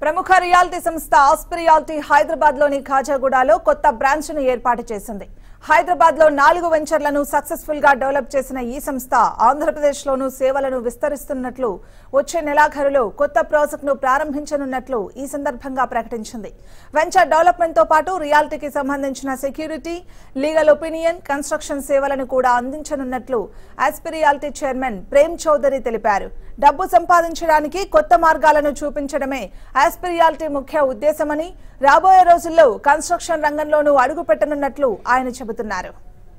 ప్రముఖ రియాలిటీ సంస్థ ఆస్పిరియాలిటీ హైదరాబాద్ లోని ఖాజాగూడలో కొత్త బ్రాంచ్ ను ఏర్పాటు చేసింది హైదరాబాద్ లో నాలుగు వెంచర్లను సక్సెస్ఫుల్ గా డెవలప్ చేసిన ఈ సంస్థ ఆంధ్రప్రదేశ్ లోనూ సేవలను విస్తరిస్తున్నట్లు వచ్చే నెలాఖరులో కొత్త ప్రాజెక్ట్ ను ప్రారంభించనున్నట్లు ఈ సందర్భంగా ప్రకటించింది వెంచర్ డెవలప్మెంట్ తో పాటు రియాలిటీకి సంబంధించిన సెక్యూరిటీ లీగల్ ఒపీనియన్ కన్స్ట్రక్షన్ సేవలను కూడా అందించనున్నట్లు ఆస్పిరియాలిటీ చైర్మన్ ప్రేమ్ చౌదరి తెలిపారు డబ్బు సంపాదించడానికి కొత్త మార్గాలను చూపించడమే ఆస్పిరియాలిటీ ముఖ్య ఉద్దేశమని రాబోయే రోజుల్లో కన్స్ట్రక్షన్ రంగంలోనూ అడుగు పెట్టనున్నట్లు ఆయన చెబుతున్నారు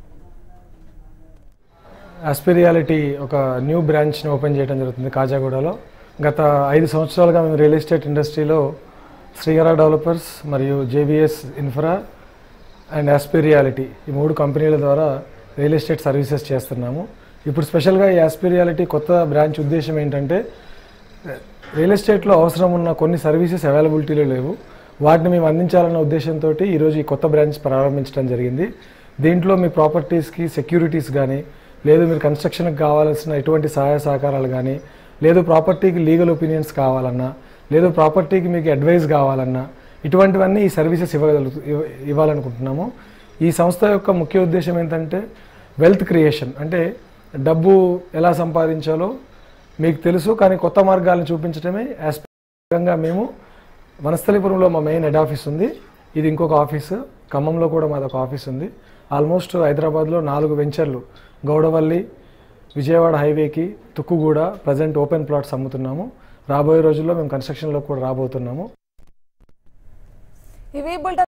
ఆస్పిరియాలిటీ ఒక న్యూ బ్రాంచ్ని ఓపెన్ చేయడం జరుగుతుంది కాజాగూడలో గత ఐదు సంవత్సరాలుగా మేము రియల్ ఎస్టేట్ ఇండస్ట్రీలో శ్రీహర డెవలపర్స్ మరియు జేవిఎస్ ఇన్ఫ్రా అండ్ ఆస్పిరియాలిటీ ఈ మూడు కంపెనీల ద్వారా రియల్ ఎస్టేట్ సర్వీసెస్ చేస్తున్నాము ఇప్పుడు స్పెషల్గా ఈ ఆస్పిరియాలిటీ కొత్త బ్రాంచ్ ఉద్దేశం ఏంటంటే రియల్ ఎస్టేట్లో అవసరం ఉన్న కొన్ని సర్వీసెస్ అవైలబిలిటీలో లేవు వాటిని మేము అందించాలన్న ఉద్దేశంతో ఈరోజు ఈ కొత్త బ్రాంచ్ ప్రారంభించడం జరిగింది దీంట్లో మీ ప్రాపర్టీస్కి సెక్యూరిటీస్ కానీ లేదు మీరు కన్స్ట్రక్షన్కి కావాల్సిన ఎటువంటి సహాయ సహకారాలు కానీ లేదు ప్రాపర్టీకి లీగల్ ఒపీనియన్స్ కావాలన్నా లేదు ప్రాపర్టీకి మీకు అడ్వైస్ కావాలన్నా ఇటువంటివన్నీ ఈ సర్వీసెస్ ఇవ్వగలుగు ఇవ్వ- ఇవ్వాలనుకుంటున్నాము ఈ సంస్థ యొక్క ముఖ్య ఉద్దేశం ఏంటంటే వెల్త్ క్రియేషన్ అంటే డబ్బు ఎలా సంపాదించాలో మీకు తెలుసు కానీ కొత్త మార్గాలను చూపించడమే యాస్పంగా మేము వనస్థలిపురంలో మా మెయిన్ హెడ్ ఆఫీస్ ఉంది ఇది ఇంకొక ఆఫీసు ఖమ్మంలో కూడా మాది ఒక ఆఫీస్ ఉంది ఆల్మోస్ట్ హైదరాబాద్లో నాలుగు వెంచర్లు గౌడవల్లి విజయవాడ హైవేకి తుక్కుగూడ ప్రజెంట్ ఓపెన్ ప్లాట్స్ అమ్ముతున్నాము రాబోయే రోజుల్లో మేము కన్స్ట్రక్షన్లో కూడా రాబోతున్నాము ఇవి బులెటిన్